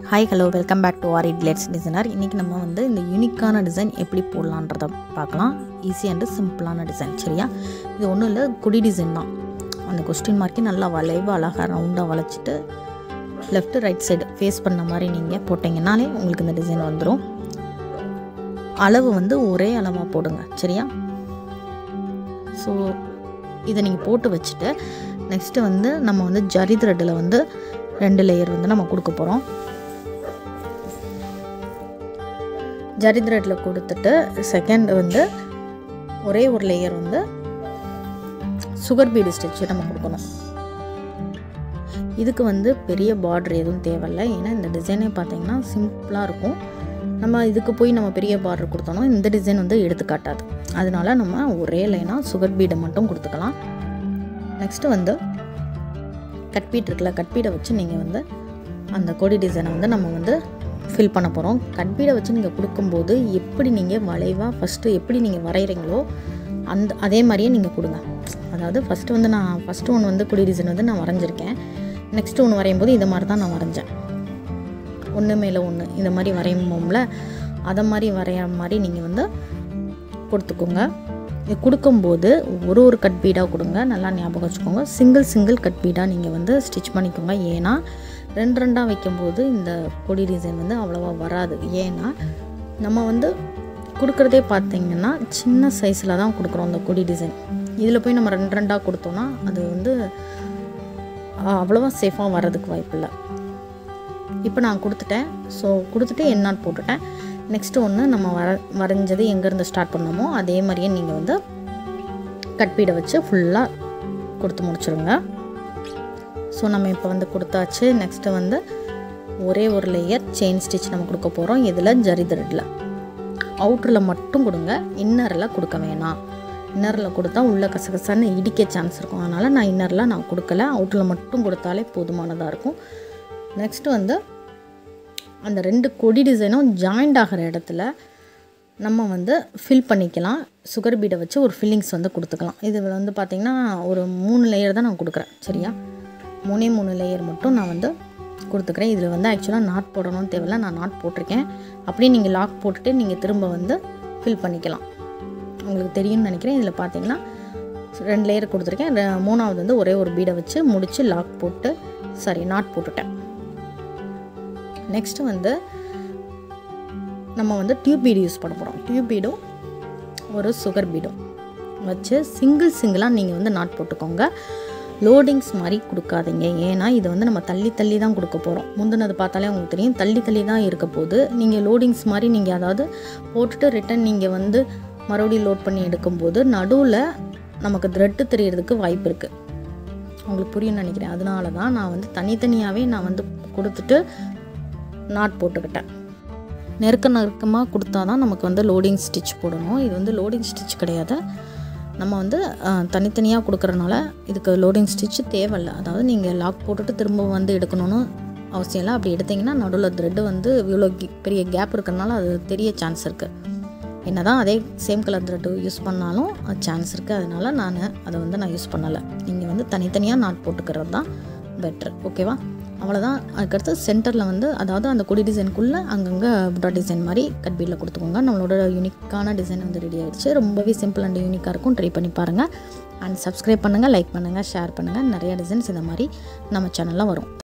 hi hello welcome back to our இட்லெட்ஸ் designer இன்றைக்கி நம்ம வந்து இந்த யூனிக்கான டிசைன் எப்படி போடலான்றத பார்க்கலாம் ஈஸி அண்டு சிம்பிளான டிசைன் சரியா இது ஒன்றும் இல்லை குடி டிசைன் தான் அந்த கொஸ்டின் மார்க்கே நல்லா வளைவாக அழகாக ரவுண்டாக வளைச்சிட்டு லெஃப்ட் ரைட் சைடு ஃபேஸ் பண்ண மாதிரி நீங்கள் போட்டிங்கனாலே உங்களுக்கு இந்த டிசைன் வந்துடும் அளவு வந்து ஒரே அளவாக போடுங்க சரியா ஸோ இதை நீங்கள் போட்டு வச்சுட்டு நெக்ஸ்ட்டு வந்து நம்ம வந்து ஜரி த்ரெட்டில் வந்து ரெண்டு லேயர் வந்து நம்ம கொடுக்க போகிறோம் ஜரி த்ரெட்டில் கொடுத்துட்டு செகண்ட் வந்து ஒரே ஒரு லேயர் வந்து சுகர் பீடு ஸ்டிச்சு நம்ம கொடுக்கணும் இதுக்கு வந்து பெரிய பார்டர் எதுவும் தேவையில்லை ஏன்னா இந்த டிசைனே பார்த்தீங்கன்னா சிம்பிளாக இருக்கும் நம்ம இதுக்கு போய் நம்ம பெரிய பார்டர் கொடுத்தோம்னா இந்த டிசைன் வந்து எடுத்துக்காட்டாது அதனால நம்ம ஒரே லைனாக சுகர் பீடை மட்டும் கொடுத்துக்கலாம் நெக்ஸ்ட்டு வந்து கட்பீட் இருக்குல்ல கட்பீடை வச்சு நீங்கள் வந்து அந்த கொடி டிசைனை வந்து நம்ம வந்து ஃபில் பண்ண போகிறோம் கட்பீடை வச்சு நீங்கள் கொடுக்கும்போது எப்படி நீங்கள் வளைவாக ஃபஸ்ட்டு எப்படி நீங்கள் வரைகிறீங்களோ அந்த அதே மாதிரியே நீங்கள் கொடுங்க அதாவது ஃபஸ்ட்டு வந்து நான் ஃபஸ்ட்டு ஒன்று வந்து குடி டிசைன் வந்து நான் வரைஞ்சிருக்கேன் நெக்ஸ்ட்டு ஒன்று வரையும் போது இதை மாதிரி தான் நான் வரைஞ்சேன் ஒன்று மேலே ஒன்று இந்த மாதிரி வரையும்போம்ல அதை மாதிரி வரைகிற மாதிரி நீங்கள் வந்து கொடுத்துக்கோங்க இது கொடுக்கும்போது ஒரு ஒரு கட் பீடாக கொடுங்க நல்லா ஞாபகம் வச்சுக்கோங்க சிங்கிள் சிங்கிள் கட் பீடாக நீங்கள் வந்து ஸ்டிச் பண்ணிக்கோங்க ஏன்னா ரெண்டு ரெண்டாக வைக்கும்போது இந்த கொடி டிசைன் வந்து அவ்வளோவா வராது ஏன்னா நம்ம வந்து கொடுக்குறதே பார்த்தீங்கன்னா சின்ன சைஸில் தான் கொடுக்குறோம் அந்த கொடி டிசைன் இதில் போய் நம்ம ரெண்டு ரெண்டாக கொடுத்தோன்னா அது வந்து அவ்வளோவா சேஃபாக வர்றதுக்கு வாய்ப்பில்லை இப்போ நான் கொடுத்துட்டேன் ஸோ கொடுத்துட்டு என்னான்னு போட்டுட்டேன் நெக்ஸ்ட்டு ஒன்று நம்ம வர வரைஞ்சது எங்கேருந்து ஸ்டார்ட் பண்ணோமோ அதே மாதிரியே நீங்கள் வந்து கட்பீடை வச்சு ஃபுல்லாக கொடுத்து முடிச்சிருங்க ஸோ நம்ம இப்போ வந்து கொடுத்தாச்சு நெக்ஸ்ட்டு வந்து ஒரே ஒரு லேயர் செயின் ஸ்டிச் நம்ம கொடுக்க போகிறோம் இதில் ஜரி த்ரெட்டில் அவுட்டரில் மட்டும் கொடுங்க இன்னரில் கொடுக்க வேணாம் இன்னரில் கொடுத்தா உள்ளே கசகசான்னு இடிக்க சான்ஸ் இருக்கும் அதனால் நான் இன்னரில் நான் கொடுக்கல அவுட்டரில் மட்டும் கொடுத்தாலே போதுமானதாக இருக்கும் நெக்ஸ்ட்டு வந்து அந்த ரெண்டு கொடி டிசைனும் ஜாயிண்ட் ஆகிற இடத்துல நம்ம வந்து ஃபில் பண்ணிக்கலாம் சுகர் பீடை வச்சு ஒரு ஃபில்லிங்ஸ் வந்து கொடுத்துக்கலாம் இது வந்து பார்த்திங்கன்னா ஒரு மூணு லேயர் தான் நான் கொடுக்குறேன் சரியா மூணே மூணு லேயர் மட்டும் நான் வந்து கொடுத்துக்கிறேன் இதில் வந்து ஆக்சுவலாக நாட் போடணும்னு தேவையில்ல நான் நாட் போட்டிருக்கேன் அப்படியே நீங்கள் லாக் போட்டுட்டு நீங்கள் திரும்ப வந்து ஃபில் பண்ணிக்கலாம் உங்களுக்கு தெரியும்னு நினைக்கிறேன் இதில் பார்த்தீங்கன்னா ரெண்டு லேயர் கொடுத்துருக்கேன் ரெ- மூணாவது வந்து ஒரே ஒரு பீடை வச்சு முடித்து லாக் போட்டு சாரி நாட் போட்டுட்டேன் நெக்ஸ்ட்டு வந்து நம்ம வந்து டியூப் பீடு யூஸ் பண்ண போகிறோம் டியூப் பீடும் ஒரு சுகர் பீடும் வச்சு சிங்கிள் சிங்கிளாக நீங்கள் வந்து நாட் போட்டுக்கோங்க லோடிங்ஸ் மாதிரி கொடுக்காதீங்க ஏன்னா இது வந்து நம்ம தள்ளி தள்ளி தான் கொடுக்க போகிறோம் முந்தினது பார்த்தாலே உங்களுக்கு தெரியும் தள்ளி தள்ளி தான் இருக்க போது நீங்கள் லோடிங்ஸ் மாதிரி நீங்கள் அதாவது போட்டுட்டு ரிட்டன் நீங்கள் வந்து மறுபடியும் லோட் பண்ணி எடுக்கும்போது நடுவில் நமக்கு த்ரெட்டு தெரியறதுக்கு வாய்ப்பு இருக்குது உங்களுக்கு புரியும்னு நினைக்கிறேன் அதனால தான் நான் வந்து தனித்தனியாகவே நான் வந்து கொடுத்துட்டு நாட் போட்டுக்கிட்டேன் நெருக்க நெருக்கமாக கொடுத்தா தான் நமக்கு வந்து லோடிங் ஸ்டிச் போடணும் இது வந்து லோடிங் ஸ்டிச் கிடையாது நம்ம வந்து அஹ், தனித்தனியாக கொடுக்குறனால இதுக்கு லோடிங் ஸ்டிச் தேவையில்லை அதாவது நீங்கள் லாக் போட்டுட்டு திரும்ப வந்து எடுக்கணும்னு அவசியம் இல்லை அப்படி எடுத்தீங்கன்னா நடுவில் த்ரெட்டு வந்து இவ்வளோ கி- பெரிய கேப் இருக்கிறனால அது தெரிய சான்ஸ் இருக்குது என்ன தான் அதே சேம் கலர் த்ரெட்டு யூஸ் பண்ணாலும் சான்ஸ் இருக்குது அதனால நான் அதை வந்து நான் யூஸ் பண்ணலை நீங்கள் வந்து தனித்தனியாக நாட் போட்டுக்கிறது தான் பெட்ரு ஓகேவா அவ்வளோதான் அதுக்கடுத்து சென்டரில் வந்து அதாவது அந்த கொடி டிசைனுக்குள்ளே அங்கங்கே புட்டா டிசைன் மாதிரி கட் பீடில் கொடுத்துக்கோங்க நம்மளோட யூனிக்கான டிசைன் வந்து ரெடி ஆயிடுச்சு ரொம்பவே சிம்பிள் அண்ட் யூனிக்காக இருக்கும் ட்ரை பண்ணி பாருங்கள் அண்ட் சப்ஸ்கிரைப் பண்ணுங்கள் லைக் பண்ணுங்கள் ஷேர் பண்ணுங்கள் நிறைய டிசைன்ஸ் இந்த மாதிரி நம்ம சேனலில் வரும்